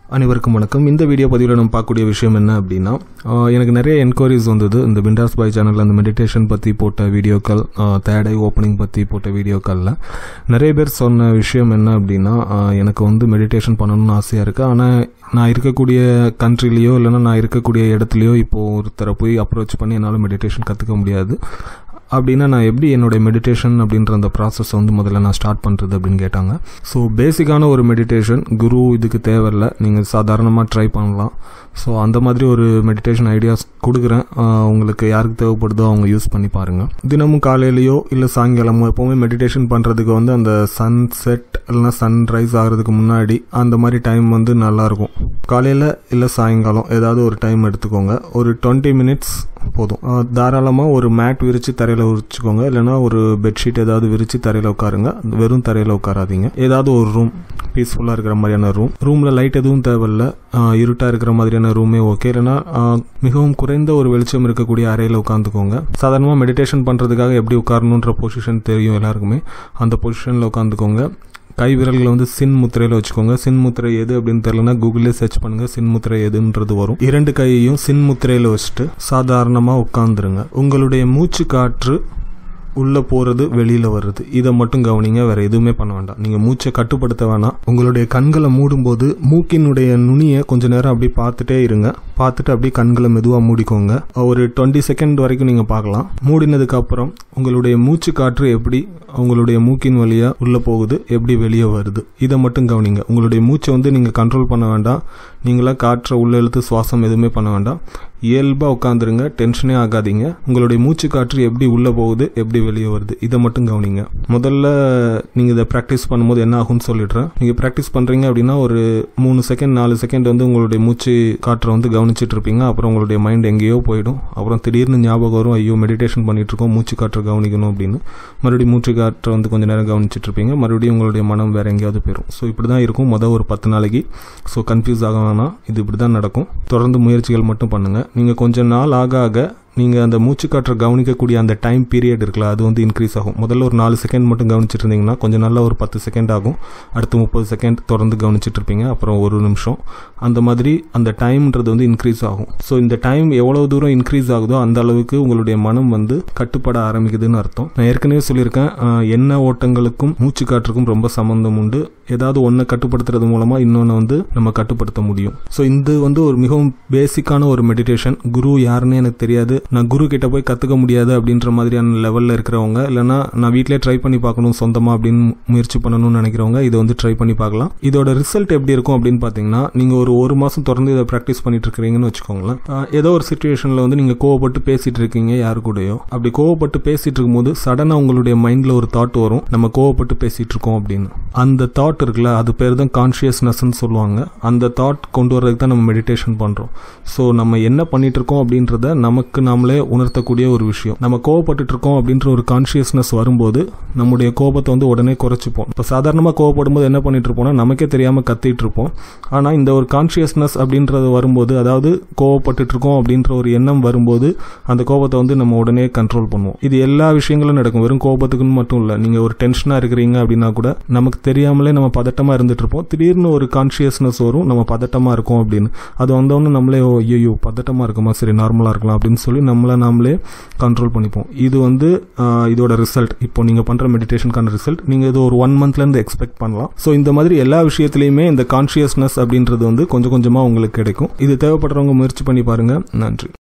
அனைவருக்கும் வணக்கம் இந்த வீடியோ பதிவில் நம்ம பார்க்கக்கூடிய விஷயம் என்ன அப்படின்னா ஆஹ் எனக்கு நிறைய என்கொயரிஸ் வந்தது இந்த பிண்டாஸ் பாய் சேனலில் அந்த மெடிடேஷன் பற்றி போட்ட வீடியோக்கள் தேர்ட் ஐ ஓப்பனிங் பற்றி போட்ட வீடியோக்களில் நிறைய பேர் சொன்ன விஷயம் என்ன அப்படின்னா ஆஹ் எனக்கு வந்து மெடிடேஷன் பண்ணணும்னு ஆசையாக இருக்குது ஆனால் நான் இருக்கக்கூடிய கண்ட்ரிலேயோ இல்லைன்னா நான் இருக்கக்கூடிய இடத்துலையோ இப்போது ஒருத்தரை போய் அப்ரோச் பண்ணி என்னால் மெடிடேஷன் கற்றுக்க முடியாது அப்படின்னா நான் எப்படி என்னுடைய மெடிடேஷன் அப்படின்ற அந்த ப்ராசஸ் வந்து முதல்ல நான் ஸ்டார்ட் பண்ணுறது அப்படின்னு கேட்டாங்க ஸோ பேசிக்கான ஒரு மெடிடேஷன் குரு இதுக்கு தேவையில்லை நீங்கள் சாதாரணமாக ட்ரை பண்ணலாம் ஸோ அந்த மாதிரி ஒரு மெடிடேஷன் ஐடியாஸ் கொடுக்குறேன் ஆஹ் உங்களுக்கு யாருக்கு தேவைப்படுதோ அவங்க யூஸ் பண்ணி பாருங்கள் தினமும் காலையிலையோ இல்லை சாயங்காலமோ எப்போவுமே மெடிடேஷன் பண்ணுறதுக்கு வந்து அந்த சன் செட் இல்லைனா சன்ரைஸ் ஆகிறதுக்கு முன்னாடி அந்த மாதிரி டைம் வந்து நல்லாயிருக்கும் காலையில் இல்லை சாயங்காலம் ஏதாவது ஒரு டைம் எடுத்துக்கோங்க ஒரு டுவெண்ட்டி மினிட்ஸ் போதும் தாராளமாக ஒரு மேட் விரித்து தரையில் விரிச்சுக்கோங்க இல்லைனா ஒரு பெட்ஷீட் ஏதாவது விரித்து தரையில் உட்காருங்க வெறும் தரையில் உட்காராதீங்க ஏதாவது ஒரு ரூம் பீஸ்ஃபுல்லாக இருக்கிற மாதிரியான ரூம் ரூமில் லைட் எதுவும் தேவையில்ல இருட்டாக இருக்கிற மாதிரியான ரூமே ஓகே இல்லைனா ஆஹ், மிகவும் குறைந்த ஒரு வெளிச்சம் இருக்கக்கூடிய அறையில் உட்காந்துக்கோங்க சாதாரணமாக மெடிடேஷன் பண்ணுறதுக்காக எப்படி உட்காரணுன்ற பொசிஷன் தெரியும் எல்லாருக்குமே அந்த பொசிஷனில் உட்காந்துக்கோங்க கை விரல்களை வந்து சின் முத்திரையில் வச்சுக்கோங்க சின் முத்திரை எது அப்படின்னு தெரியலனா கூகுளே சர்ச் பண்ணுங்க சின் முத்திரை எதுன்றது வரும் இரண்டு கையையும் சின் முத்திரையில் வச்சுட்டு சாதாரணமாக உட்காந்துருங்க உங்களுடைய மூச்சு காற்று உள்ளே போகிறது வெளியில் வருது இதை மட்டும் கவனிங்க வேற எதுவுமே பண்ண வேண்டாம் நீங்கள் மூச்சை கட்டுப்படுத்த வேணாம் உங்களுடைய கண்களை மூடும்போது மூக்கினுடைய நுனியை கொஞ்ச நேரம் அப்படியே பார்த்துட்டே இருங்க பார்த்துட்டு அப்படியே கண்களை மெதுவாக மூடிக்கோங்க ஒரு டுவெண்ட்டி செகண்ட் வரைக்கும் நீங்கள் பார்க்கலாம் மூடினதுக்கு அப்புறம் உங்களுடைய மூச்சு காற்று எப்படி உங்களுடைய மூக்கின் வழியாக உள்ளே போகுது எப்படி வெளியே வருது இதை மட்டும் கவனிங்க உங்களுடைய மூச்சை வந்து நீங்கள் கண்ட்ரோல் பண்ண வேண்டாம் நீங்களாக காற்றை உள்ளே இழுத்து சுவாசம் எதுவுமே பண்ண வேண்டாம் இயல்பாக உட்காந்துருங்க டென்ஷனே ஆகாதீங்க உங்களுடைய மூச்சு காற்று எப்படி உள்ளே போகுது எப்படி வெளியே வருது இதை மட்டும் கவனிங்க முதல்ல நீங்கள் இதை ப்ராக்டிஸ் பண்ணும்போது என்ன ஆகும்னு சொல்லிடுறேன் நீங்கள் ப்ராக்டிஸ் பண்ணுறீங்க அப்படின்னா ஒரு மூணு செகண்ட் நாலு செகண்ட் வந்து உங்களுடைய மூச்சு காற்றை வந்து கவனிச்சிட்டு இருப்பீங்க அப்புறம் உங்களுடைய மைண்ட் எங்கேயோ போயிடும் அப்புறம் திடீர்னு ஞாபகம் வரும் ஐயோ மெடிடேஷன் பண்ணிட்டு இருக்கோம் மூச்சு காற்றை கவனிக்கணும் அப்படின்னு மறுபடியும் மூச்சு காற்றை வந்து கொஞ்ச நேரம் கவனிச்சிட்டு இருப்பீங்க மறுபடியும் உங்களுடைய மனம் வேற எங்கேயாவது போயிடும் ஸோ இப்படி தான் இருக்கும் மொதல் ஒரு பத்து நாளைக்கு ஸோ கன்ஃபியூஸ் ஆக வேணாம் இது இப்படி தான் நடக்கும் தொடர்ந்து முயற்சிகள் மட்டும் பண்ணுங்க நீங்கள் கொஞ்ச நாள் ஆக ஆக நீங்கள் அந்த மூச்சு காற்றை கவனிக்கக்கூடிய அந்த டைம் பீரியட் இருக்குல்ல அது வந்து இன்க்ரீஸ் ஆகும் முதல்ல ஒரு நாலு செகண்ட் மட்டும் கவனிச்சிட்டு இருந்தீங்கன்னா கொஞ்சம் நாள்ல ஒரு பத்து செகண்ட் ஆகும் அடுத்து முப்பது செகண்ட் தொடர்ந்து கவனிச்சிட்டு இருப்பீங்க அப்புறம் ஒரு நிமிஷம் அந்த மாதிரி அந்த டைம்ன்றது வந்து இன்க்ரீஸ் ஆகும் ஸோ இந்த டைம் எவ்வளோ தூரம் இன்க்ரீஸ் ஆகுதோ அந்த அளவுக்கு உங்களுடைய மனம் வந்து கட்டுப்பட ஆரம்பிக்குதுன்னு அர்த்தம் நான் ஏற்கனவே சொல்லியிருக்கேன் ஆஹ், எண்ண ஓட்டங்களுக்கும் மூச்சு காற்றுக்கும் ரொம்ப சம்பந்தம் உண்டு ஏதாவது ஒன்றை கட்டுப்படுத்துறது மூலமாக இன்னொன்று வந்து நம்ம கட்டுப்படுத்த முடியும் ஸோ இது வந்து ஒரு மிகவும் பேசிக்கான ஒரு மெடிடேஷன் குரு யாருன்னு எனக்கு தெரியாது நான் குரு கிட்ட போய் கற்றுக்க முடியாது அப்படின்ற மாதிரியான லெவலில் இருக்கிறவங்க இல்லைனா நான் வீட்டிலே ட்ரை பண்ணி பார்க்கணும் சொந்தமாக அப்படின்னு முயற்சி பண்ணணும்னு நினைக்கிறவங்க இதை வந்து ட்ரை பண்ணி பார்க்கலாம் இதோட ரிசல்ட் எப்படி இருக்கும் அப்படின்னு பார்த்தீங்கன்னா நீங்கள் ஒரு ஒரு மாதம் தொடர்ந்து இதை ப்ராக்டிஸ் பண்ணிட்டு இருக்கிறீங்கன்னு வச்சுக்கோங்களேன் ஆஹ், ஏதோ ஒரு சுச்சுவேஷனில் வந்து நீங்கள் கோவப்பட்டு பேசிட்டு இருக்கீங்க யாரு கூடயோ அப்படி கோவப்பட்டு பேசிட்டு இருக்கும்போது சடனாக உங்களுடைய மைண்டில் ஒரு தாட் வரும் நம்ம கோவப்பட்டு பேசிட்டு இருக்கோம் அப்படின்னு அந்த தாட் இருக்குல்ல அது பேர் தான் கான்ஷியஸ்னஸ்ன்னு சொல்லுவாங்க அந்த தாட் கொண்டு வர்றதுக்கு தான் நம்ம மெடிடேஷன் பண்ணுறோம் ஸோ நம்ம என்ன பண்ணிட்டு இருக்கோம் அப்படின்றத நமக்கு நாமளே உணர்த்தக்கூடிய ஒரு விஷயம் நம்ம கோவப்பட்டுட்டு இருக்கோம் அப்படின்ற ஒரு கான்ஷியஸ்னஸ் வரும்போது நம்முடைய கோபத்தை வந்து உடனே குறைச்சிப்போம் இப்போ சாதாரணமாக கோவப்படும் போது என்ன பண்ணிட்டு இருப்போம்னா நமக்கே தெரியாமல் கத்திட்டு இருப்போம் ஆனால் இந்த ஒரு கான்ஷியஸ்னஸ் அப்படின்றது வரும்போது அதாவது கோவப்பட்டுட்டு இருக்கோம் அப்படின்ற ஒரு எண்ணம் வரும்போது அந்த கோபத்தை வந்து நம்ம உடனே கண்ட்ரோல் பண்ணுவோம் இது எல்லா விஷயங்களும் நடக்கும் வெறும் கோபத்துக்குன்னு மட்டும் இல்லை நீங்கள் ஒரு டென்ஷனாக இருக்கிறீங்க அப்படின்னா கூட நமக்கு தெரியாமலே நம்ம பதட்டமாக இருந்துட்டு இருப்போம் திடீர்னு ஒரு கான்ஷியஸ்னஸ் வரும் நம்ம பதட்டமாக இருக்கோம் அப்படின்னு அது வந்தோடனே நம்மளே ஓ ஐயோ பதட்டமாக இருக்குமா சரி நார்மலாக இருக்கலாம் அப்படின்னு சொல்லி நம்மளை நாமளே கண்ட்ரோல் பண்ணிப்போம் இது வந்து ஆஹ், இதோட ரிசல்ட் இப்போ நீங்கள் பண்ணுற மெடிடேஷனுக்கான ரிசல்ட் நீங்கள் இது ஒரு ஒன் மந்த்லேருந்து எக்ஸ்பெக்ட் பண்ணலாம் ஸோ இந்த மாதிரி எல்லா விஷயத்துலையுமே இந்த கான்ஷியஸ்னஸ் அப்படின்றது வந்து கொஞ்சம் கொஞ்சமாக உங்களுக்கு கிடைக்கும் இது தேவைப்படுறவங்க முயற்சி பண்ணி பாருங்கள் நன்றி